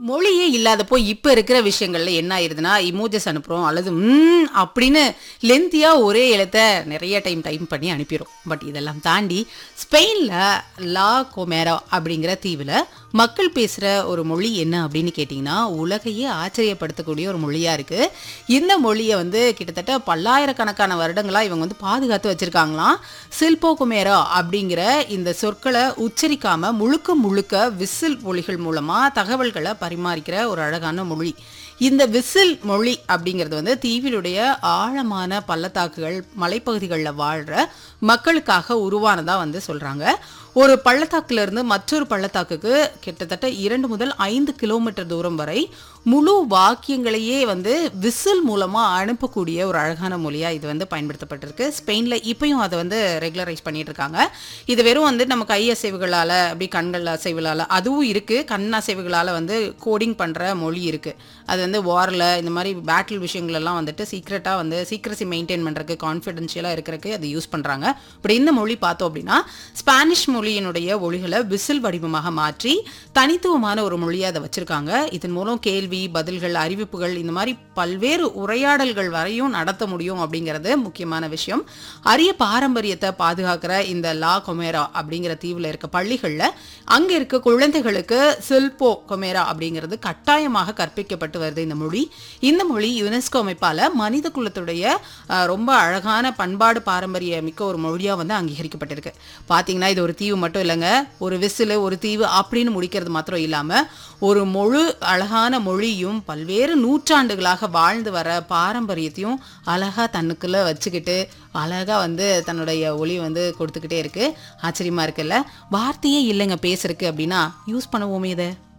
மொழியே இல்லாதப்போ இப்போ இருக்கிற விஷயங்கள்ல என்ன ஆயிருதுன்னா இமோஜஸ் அனுப்புகிறோம் அல்லது ம் அப்படின்னு லென்த்தியாக ஒரே எழுத்தை நிறைய டைம் டைம் பண்ணி அனுப்பிடும் பட் இதெல்லாம் தாண்டி ஸ்பெயினில் லா கொமேரா அப்படிங்கிற தீவில் மக்கள் பேசுகிற ஒரு மொழி என்ன அப்படின்னு கேட்டிங்கன்னா உலகையே ஆச்சரியப்படுத்தக்கூடிய ஒரு மொழியாக இருக்குது இந்த மொழியை வந்து கிட்டத்தட்ட பல்லாயிரக்கணக்கான வருடங்களாக இவங்க வந்து பாதுகாத்து வச்சுருக்காங்களாம் சில்போ குமேரா அப்படிங்கிற இந்த சொற்களை உச்சரிக்காமல் முழுக்க முழுக்க விசில் மொழிகள் மூலமாக தகவல்களை பரிமாறிக்கிற ஒரு அழகான மொழி இந்த விசில் மொழி அப்படிங்கிறது வந்து தீவிலுடைய ஆழமான பள்ளத்தாக்குகள் மலைப்பகுதிகளில் வாழ்கிற மக்களுக்காக உருவானதா வந்து சொல்கிறாங்க ஒரு பள்ளத்தாக்குல இருந்து மற்றொரு பள்ளத்தாக்குக்கு கிட்டத்தட்ட இரண்டு முதல் ஐந்து கிலோமீட்டர் தூரம் வரை முழு வாக்கியங்களையே வந்து விசில் மூலமாக அனுப்பக்கூடிய ஒரு அழகான மொழியாக இது வந்து பயன்படுத்தப்பட்டிருக்கு ஸ்பெயினில் இப்பயும் அதை வந்து ரெகுலரைஸ் பண்ணிட்டு இருக்காங்க இது வெறும் வந்து நம்ம கை அசைவுகளால் அப்படி கண்கள் அசைவுகளால் அதுவும் இருக்குது கண் அசைவுகளால் வந்து கோடிங் பண்ணுற மொழி இருக்குது அது வந்து வாரில் இந்த மாதிரி பேட்டில் விஷயங்களெல்லாம் வந்துட்டு சீக்ரெட்டாக வந்து சீக்ரஸி மெயின்டைன் பண்ணுறதுக்கு கான்ஃபிடென்ஷியலாக இருக்கிறதுக்கு அது யூஸ் பண்ணுறாங்க இப்படி இந்த மொழி பார்த்தோம் அப்படின்னா ஸ்பானிஷ் மொழியினுடைய ஒளிகளை விசில் வடிவமாக மாற்றி தனித்துவமான ஒரு மொழியாக அதை வச்சுருக்காங்க இதன் மூலம் கேள்வி பதில்கள் அறிவிப்புகள் இந்த மாதிரி பல்வேறு உரையாடல்கள் வரையும் நடத்த முடியும் அப்படிங்கிறது முக்கியமான விஷயம் அரிய பாரம்பரியத்தை பாதுகாக்கிற இந்த லா கொமேரா அப்படிங்கிற தீவில் இருக்க பள்ளிகளில் அங்கே இருக்க குழந்தைகளுக்கு சில்போ கொமேரா அப்படிங்கிறது கட்டாயமாக கற்பிக்கப்பட்டு வருது இந்த மொழி இந்த மொழி யுனெஸ்கோ அமைப்பால் மனித குலத்துடைய அஹ், ரொம்ப அழகான பண்பாடு பாரம்பரிய மிக்க ஒரு மொழியாக வந்து அங்கீகரிக்கப்பட்டிருக்கு பார்த்தீங்கன்னா இது ஒரு தீவு மட்டும் இல்லைங்க ஒரு விசில் ஒரு தீவு அப்படின்னு முடிக்கிறது மாத்திரம் இல்லாமல் ஒரு முழு அழகான மொழியும் பல்வேறு நூற்றாண்டுகளாக வாழ்ந்து வர பாரம்பரியத்தையும் அழகா தன்னுக்குள்ள வச்சுக்கிட்டு அழகா வந்து தன்னுடைய ஒளி வந்து கொடுத்துக்கிட்டே இருக்கு ஆச்சரியமா இருக்குல்ல வார்த்தையே இல்லைங்க பேசுறதுக்கு அப்படின்னா யூஸ் பண்ணுவோமே இதை